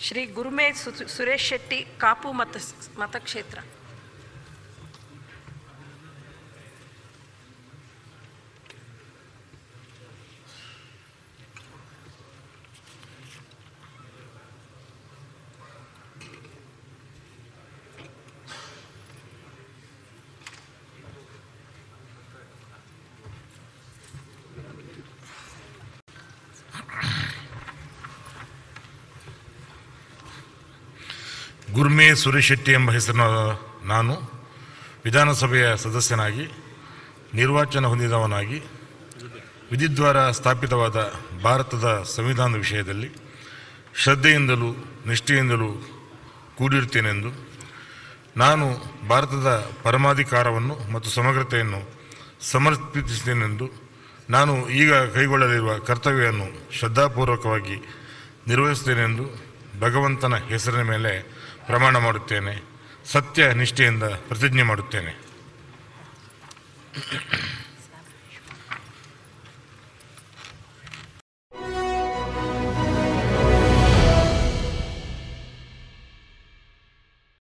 ಶ್ರೀ ಗುರುಮೇ ಸು- ಸುರೇಶ್ ಶೆಟ್ಟಿ ಕಾಪು ಮತ ಮತಕ್ಷೇತ್ರ ಗುರ್ಮೆ ಸುರೇಶ್ ಶೆಟ್ಟಿ ಎಂಬ ಹೆಸರಿನ ನಾನು ವಿಧಾನಸಭೆಯ ಸದಸ್ಯನಾಗಿ ನಿರ್ವಾಚನ ಹೊಂದಿದವನಾಗಿ ವಿಧಿದ್ವಾರ ಸ್ಥಾಪಿತವಾದ ಭಾರತದ ಸಂವಿಧಾನದ ವಿಷಯದಲ್ಲಿ ಶ್ರದ್ಧೆಯಿಂದಲೂ ನಿಷ್ಠೆಯಿಂದಲೂ ಕೂಡಿರುತ್ತೇನೆಂದು ನಾನು ಭಾರತದ ಪರಮಾಧಿಕಾರವನ್ನು ಮತ್ತು ಸಮಗ್ರತೆಯನ್ನು ಸಮರ್ಪಿಸುತ್ತೇನೆಂದು ನಾನು ಈಗ ಕೈಗೊಳ್ಳಲಿರುವ ಕರ್ತವ್ಯವನ್ನು ಶ್ರದ್ಧಾಪೂರ್ವಕವಾಗಿ ನಿರ್ವಹಿಸುತ್ತೇನೆಂದು ಭಗವಂತನ ಹೆಸರಿನ ಮೇಲೆ ಪ್ರಮಾಣ ಮಾಡುತ್ತೇನೆ ಸತ್ಯ ನಿಷ್ಠೆಯಿಂದ ಪ್ರತಿಜ್ಞೆ ಮಾಡುತ್ತೇನೆ